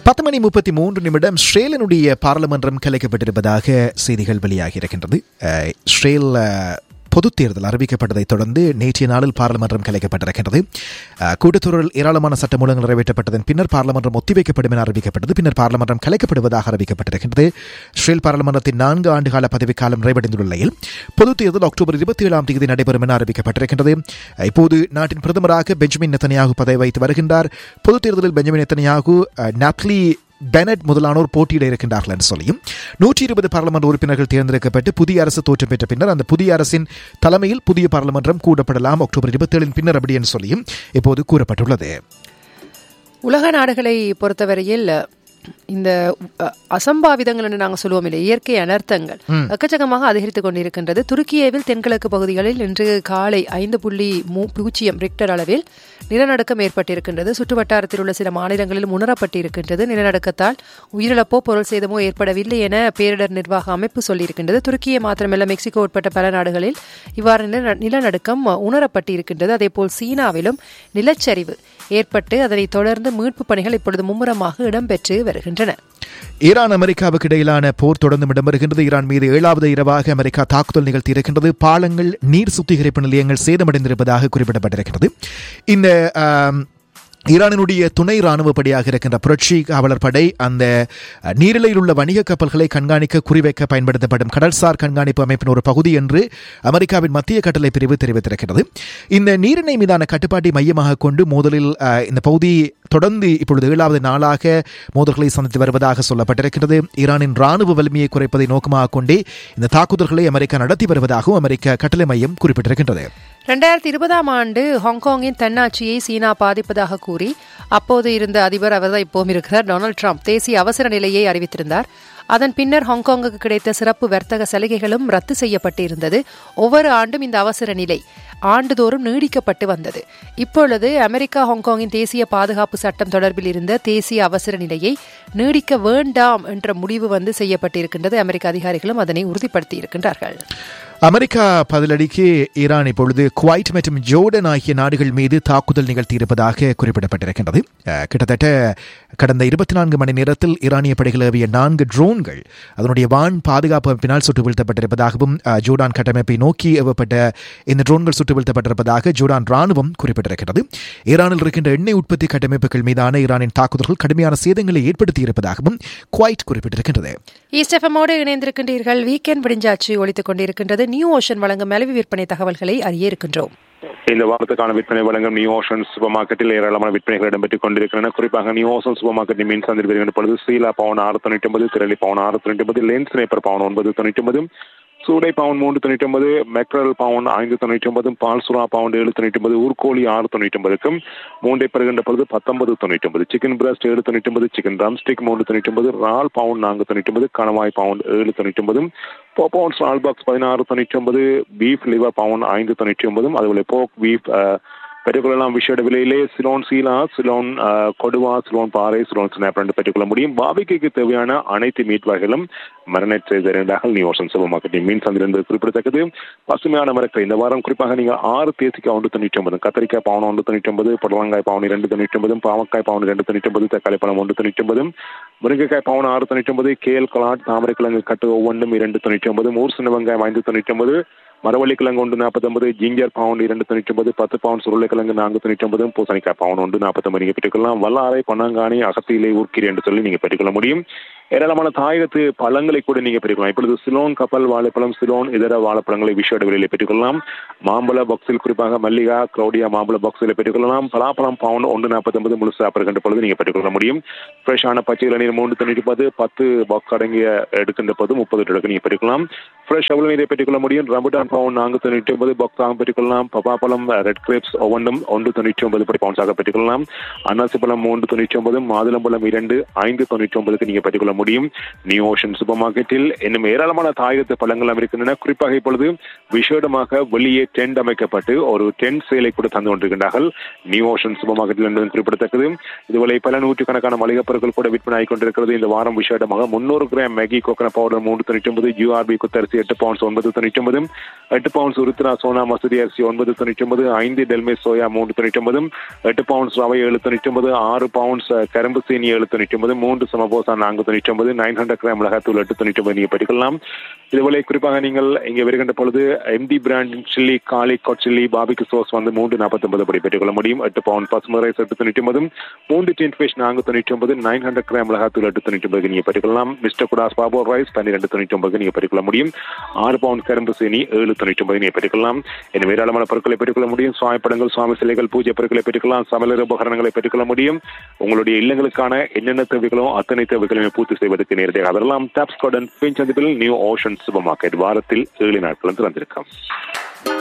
பத்து மணி முப்பத்தி மூன்று நிமிடம் ஸ்ரேலனுடைய பாராளுமன்றம் கலைக்கப்பட்டிருப்பதாக செய்திகள் வெளியாகி இருக்கின்றது அஹ், ஸ்ரேல் அஹ், பொதுத் தேர்தல் அறிவிக்கப்பட்டதைத் தொடர்ந்து நேற்றைய நாளில் பாராளுமன்றம் கலைக்கப்பட்டிருக்கின்றது அஹ், கூட்டத்தொடரில் ஏராளமான சட்டமூலங்கள் நிறைவேற்றப்பட்டதன் பின்னர் பாராளுமன்றம் ஒத்திவைக்கப்படும் என அறிவிக்கப்பட்டது பின்னர் பாராளுமன்றம் கலைக்கப்படுவதாக அறிவிக்கப்பட்டிருக்கின்றது ஸ்ரேல் பாராளுமன்றத்தின் நான்கு ஆண்டுகால பதவிக்காலம் நிறைவடைந்துள்ள நிலையில் பொதுத் தேர்தல் அக்டோபர் இருபத்தி ஏழாம் தேதி நடைபெறும் என அறிவிக்கப்பட்டிருக்கின்றது அஹ், இப்போது நாட்டின் பிரதமராக பெஞ்சமின் நெத்தனியாகு பதவி வைத்து வருகின்றார் பொதுத் தேர்தலில் பெஞ்சமின் நெத்தனியாகு அஹ், நாப்லி பெனட் முதலானோர் போட்டியிட இருக்கின்றார்கள் என்று சொல்லியும் நூற்றி இருபது பாராளுமன்ற உறுப்பினர்கள் தேர்ந்தெடுக்கப்பட்டு புதிய அரசு தோற்றம் பெற்ற பின்னர் அந்த புதிய அரசின் தலைமையில் புதிய பாராளுமன்றம் கூடப்படலாம் அக்டோபர் இருபத்தேழின் பின்னர் அப்படி என்று சொல்லியும் இப்போது கூறப்பட்டுள்ளது உலக நாடுகளை பொறுத்தவரையில் இந்த அ, அசம்பாவிதங்கள் என்று நாங்கள் சொல்லுவோம் இல்லை இயற்கை அனர்த்தங்கள் எக்கச்சக்கமாக அதிகரித்துக் கொண்டிருக்கின்றது துருக்கியவில் தென்கிழக்கு பகுதிகளில் இன்று காலை ஐந்து புள்ளி மூ பூஜ்ஜியம் ரிக்டர் அளவில் நிலநடுக்கம் ஏற்பட்டிருக்கின்றது சுற்று வட்டாரத்தில் உள்ள சில மாநிலங்களிலும் உணரப்பட்டிருக்கின்றது நிலநடுக்கத்தால் உயிரிழப்போ பொருள் சேதமோ ஏற்படவில்லை என பேரிடர் நிர்வாக அமைப்பு சொல்லியிருக்கின்றது துருக்கியை மாத்திரமல்ல மெக்சிகோ உட்பட்ட பல நாடுகளில் இவ்வாறு நில நிலநடுக்கம் உணரப்பட்டிருக்கின்றது அதேபோல் சீனாவிலும் நிலச்சரிவு ஏற்பட்டு அதனைத் தொடர்ந்து மீட்புப் பணிகள் இப்பொழுது மும்முரமாக இடம்பெற்று வருகின்றன ஈரான் அமெரிக்காவுக்கு இடையிலான போர் தொடர்ந்து இடம்பெறுகின்றது ஈரான் மீது ஏழாவது இரவாக அமெரிக்கா தாக்குதல் நிகழ்த்தியிருக்கின்றது பாலங்கள் நீர் சுத்திகரிப்பு நிலையங்கள் சேதமடைந்திருப்பதாக குறிப்பிடப்பட்டிருக்கிறது இந்த ஆம், ஈரானினுடைய துணை ராணுவ படையாக இருக்கின்ற புரட்சி காவலர் படை அந்த அஹ், நீரிலையில் உள்ள வணிக கப்பல்களை கண்காணிக்க குறிவைக்க பயன்படுத்தப்படும் கடல்சார் கண்காணிப்பு அமைப்பின் ஒரு பகுதி என்று அமெரிக்காவின் மத்திய கட்டளை பிரிவு தெரிவித்திருக்கிறது இந்த நீரிணை மீதான கட்டுப்பாட்டை மையமாக கொண்டு மோதலில் அஹ், இந்த பகுதி தொடர்ந்து இப்பொழுது ஏழாவது நாளாக மோதல்களை சந்தித்து வருவதாக சொல்லப்பட்டிருக்கிறது ஈரானின் ராணுவ வலிமையை குறைப்பதை நோக்கமாக கொண்டே இந்த தாக்குதல்களை அமெரிக்கா நடத்தி வருவதாகவும் அமெரிக்க கட்டளை மையம் குறிப்பிட்டிருக்கின்றது ரெண்டாயிரத்தி இருபதாம் ஆண்டு ஹாங்காங்கின் தன்னாட்சியை சீனா பாதிப்பதாக கூறி அப்போது இருந்த அதிபர் அவர்தான் இப்போவும் இருக்கிறார் டொனால்ட் ட்ரம்ப் தேசிய அவசர நிலையை அறிவித்திருந்தார் அதன் பின்னர் ஹாங்காங்குக்கு கிடைத்த சிறப்பு வர்த்தக சலுகைகளும் ரத்து செய்யப்பட்டு இருந்தது ஒவ்வொரு ஆண்டும் இந்த அவசர நிலை ஆண்டுதோறும் நீடிக்கப்பட்டு வந்தது இப்பொழுது அமெரிக்கா ஹாங்காங்கின் தேசிய பாதுகாப்பு சட்டம் தொடர்பில் இருந்த தேசிய அவசர நிலையை நீடிக்க வேண்டாம் என்ற முடிவு வந்து செய்யப்பட்டிருக்கின்றது அமெரிக்க அதிகாரிகளும் அதனை உறுதிப்படுத்தி இருக்கின்றார்கள் அமெரிக்கா பதிலடிக்கு ஈரான் இப்பொழுது குவைட் மற்றும் ஜோர்டன் ஆகிய நாடுகள் மீது தாக்குதல் நிகழ்த்தியிருப்பதாக குறிப்பிடப்பட்டிருக்கின்றது அஹ், கிட்டத்தட்ட கடந்த இருபத்தி நான்கு மணி நேரத்தில் ஈரானிய படைகள் ஏவிய நான்கு ட்ரோன்கள் அதனுடைய வான் பாதுகாப்பு அமைப்பினால் சுட்டு வீழ்த்தப்பட்டிருப்பதாகவும் அஹ், ஜோர்டான் கட்டமைப்பை நோக்கி ஏவப்பட்ட இந்த ட்ரோன்கள் சுட்டு வீழ்த்தப்பட்டிருப்பதாக ஜோர்டான் ராணுவம் குறிப்பிட்டிருக்கிறது ஈரானில் இருக்கின்ற எண்ணெய் உற்பத்தி கட்டமைப்புகள் மீதான ஈரானின் தாக்குதல்கள் கடுமையான சேதங்களை ஏற்படுத்தியிருப்பதாகவும் குவைட் குறிப்பிட்டிருக்கின்றது ஈஸ்டெஃபமோடு இணைந்திருக்கின்றீர்கள் வீக்கெண்ட் விடிஞ்சாச்சு ஒழித்துக் கொண்டிருக்கின்றது நியூ ஓஷன் வழங்கும் மலிவு விற்பனை தகவல்களை அறிய இருக்கின்றோம் இந்த வாரத்துக்கான விற்பனை வழங்கும் நியூ ஓஷன் சூப்பர் மார்க்கெட்டில் ஏராளமான விற்பனைகள் இடம்பெற்றுக் கொண்டிருக்கின்றன குறிப்பாக நியூ ஓஷன் சூப்பர் மார்க்கெட் மீன் சந்தையில் வருகின்ற பொழுது சீலா பவுன் ஆறு தொண்ணூற்றி ஒன்பது திரளி பவுன் ஆறு தொண்ணூற்றி ஒன்பது லென்ஸ் நேப்பர் பவுன் ஒன்பது தொண்ணூற்றி ஒன்பது சூடை பவுன் மூன்று தொண்ணூற்றி ஒன்பது மெக்ரல் பவுன் ஐந்து தொண்ணூற்றி ஒன்பது பால் சுறா பவுன் ஏழு தொண்ணூற்றி ஒன்பது ஊர்கோழி ஆறு தொண்ணூற்றி ஒன்பதுக்கும் மூன்றை பெறுகின்ற பொழுது பத்தொன்பது தொண்ணூற்றி ஒன்பது சிக்கன் பிரஸ்ட் ஏழு தொண்ணூற்றி ஒன்பது சிக்கன் ட்ரம்ஸ்டிக் மூன்று தொண்ணூற்றி ஒன்பது ரால் பவுன் நான்கு தொண்ணூற்றி ஒன்பது கணவாய் பவுன் ஏழு தொண்ணூற்றி ஒன்பதும் போப்பவுன்ஸ் ரால் பாக்ஸ் பதினாறு தொண்ணூற்றி ஒன்பது பீஃப் லிவர் பவுன் ஐந்து தொண்ணூற்றி ஒன்பதும் அதுபோல போக் பீஃப் பெற்றுக்கொள்ளலாம் விஷயோட விலையிலே சிலோன் சீலா சிலோன் அஹ், கொடுவா சிலோன் பாறை சிலோன் ஸ்னாப் ரெண்டு பெற்றுக்கொள்ள முடியும் பாபிக்கு தேவையான அனைத்து மீட் வகைகளும் மரநெட் செய்திருந்தார்கள் நியூ ஓஷன் சூப்பர் மார்க்கெட்டின் மீன் சந்தை என்பது குறிப்பிடத்தக்கது பசுமையான மரக்கரை இந்த வாரம் குறிப்பாக நீங்கள் ஆறு தேசிக்காய் ஒன்று தொண்ணூற்றி ஒன்பது கத்திரிக்காய் பவுன் ஒன்று தொண்ணூற்றி ஒன்பது புடலங்காய் பவுன் இரண்டு தொண்ணூற்றி ஒன்பது பாவக்காய் பவுன் இரண்டு தொண்ணூற்றி ஒன்பது தக்காளி பழம் ஒன்று தொண்ணூற்றி ஒன்பது முருங்கைக்காய் பவுன் ஆறு தொண்ணூற்றி ஒன்பது கேல் கலாட் தாமரை கிழங்கு கட்டு ஒவ்வொன்றும் இரண்டு தொண்ணூற்றி ஒன்பது மூர் சின்ன வெங்காயம் ஐந்து தொண்ணூற்றி ஒன்பது மரவள்ளி கிழங்கு ஒன்று நாற்பத்தொன்பது ஜிஞ்சர் பவுண்ட் இரண்டு தொண்ணூற்றி ஒன்பது பத்து பவுண்ட் உருளைக்கிழங்கு நான்கு தொண்ணூற்றி ஒன்பது பூசணிக்காய் பவுண்ட் ஒன்று நாற்பத்தொன்பது நீங்கள் பெற்றுக்கொள்ளலாம் வல்லாரை பொன்னாங்கானி அகத்தியிலே ஊர்க்கீரை என்று சொல்லி நீங்கள் பெற்றுக்கொள்ள முடியும் ஏராளமான தாயகத்து பழங்களை கூட நீங்கள் பெற்றுக்கொள்ளலாம் இப்பொழுது சிலோன் கப்பல் வாழைப்பழம் சிலோன் இதர வாழைப்பழங்களை விஷயோட விலையில் பெற்றுக்கொள்ளலாம் மாம்பழ பாக்ஸில் குறிப்பாக மல்லிகா க்ளௌடியா மாம்பழ பாக்ஸில் பெற்றுக்கொள்ளலாம் பலாப்பழம் பவுண்ட் ஒன்று நாற்பத்தொன்பது முழுசு அப்புறம் பொழுது நீங்கள் பெற்றுக்கொள்ள முடியும் ஃப்ரெஷ்ஷான பச்சை இளநீர் மூன்று தொண்ணூற்றி பத்து பத்து பாக்ஸ் அடங்கிய எடுக்கின்ற போது முப்பது லிட்டருக்கு நீங்கள் பெற்றுக்கலாம் ஃப்ரெஷ் அவ்வளோ நீரை பெற்றுக்கொள்ள முடியும் ரம்புட்டான் பவுன் நான்கு தொண்ணூற்றி ஒன்பது பாக்ஸாக பெற்றுக்கொள்ளலாம் பப்பாப்பழம் ரெட் கிரேப்ஸ் ஒவ்வொன்றும் ஒன்று தொண்ணூற்றி ஒன்பது படி பவுன்ஸாக பெற்றுக்கொள்ளலாம் அன்னாசி பழம் மூன்று தொண்ணூற்றி ஒன்பது மாதுளம்பழம் இரண்டு ஐந்து தொண்ணூற்றி ஒன்பதுக்கு நீங்கள் பெற்றுக்கொள்ள முடியும் நியூ ஓஷன் சூப்பர் மார்க்கெட்டில் இன்னும் ஏராளமான தாயகத்து பழங்கள் இருக்கின்றன குறிப்பாக இப்பொழுது விசேடமாக வெளியே டென்ட் அமைக்கப்பட்டு ஒரு டென்ட் சேலை கூட தந்து கொண்டிருக்கின்றார்கள் நியூ ஓஷன் சூப்பர் மார்க்கெட்டில் என்பது குறிப்பிடத்தக்கது இதுவரை பல நூற்றுக்கணக்கான மளிகைப் பொருட்கள் கூட விற்பனை ஆகிக் கொண்டிருக்கிறது இந்த வாரம் விசேடமாக முன்னூறு கிராம் மேகி கோகனட் பவுடர் மூன்று தொண்ணூற்றி ஒன்பது யூஆர்பி குத்தரிசி எட்டு பவுன்ஸ் ஒன்பது தொண்ணூற்றி ஒன்பது எட்டு பவுன்ஸ் உருத்ரா சோனா மசூதி அரிசி ஒன்பது தொண்ணூற்றி ஒன்பது ஐந்து டெல்மே சோயா மூன்று தொண்ணூற்றி ஒன்பது எட்டு பவுன்ஸ் ரவை ஏழு தொண்ணூற்றி ஒன்பது ஆறு பவுன்ஸ் கரும்பு சீனி ஏழு தொண்ணூற்றி ஒன்பது மூன்று சமபோசா நான்கு தொண்ணூற்றி ஒன்பது நைன் ஹண்ட்ரட் கிராம் மிளகாத்தூள் எட்டு தொண்ணூற்றி ஒன்பது நீங்கள் படிக்கலாம் இதுபோல குறிப்பாக நீங்கள் இங்கே வருகின்ற பொழுது எம்டி பிராண்ட் சில்லி காலி கொட் சில்லி பாபிக்கு சோஸ் வந்து மூன்று நாற்பத்தி ஒன்பது படி பெற்றுக்கொள்ள முடியும் எட்டு பவுன் பசுமதி ரைஸ் எட்டு தொண்ணூற்றி ஒன்பது மூன்று டென் ஃபிஷ் நான்கு தொண்ணூற்றி ஒன்பது நைன் ஹண்ட்ரட் கிராம் மிளகாத்தூள் எட்டு தொண்ணூற்றி ஒன்பது நீங்கள் பெற்றுக்கொள்ளலாம் மிஸ்டர் குடாஸ் பாபோ ரைஸ் பன்னிரெண்டு தொண்ணூற்றி ஒன்பது நீங்கள் பெற்றுக்கொள்ள முடியும் ஆறு பவுன் கரும்பு சீனி ஏழு தொண்ணூற்றி ஒன்பது நீங்கள் பெற்றுக்கொள்ளலாம் இன்னும் ஏராளமான பொருட்களை பெற்றுக்கொள்ள முடியும் சுவாமி படங்கள் சுவாமி சிலைகள் பூஜை பொருட்களை பெற்றுக்கொள்ளலாம் சமையல் உபகரணங்களை பெற்றுக்கொள்ள முடியும் உங்களுடைய இல்லங்களுக்கான என்னென்ன தேவைகளோ அத்தனை தேவைகளையும் பூர்த்தி செய்வதற்கு நேரடியாக அதெல்லாம் டாப்ஸ் கார்டன் பின் சந்திப்பில் நியூ ஓஷன் சூப்பர் மார்க்கெட் வாரத்தில் ஏழு நாட்களும் திறந்திருக்கும்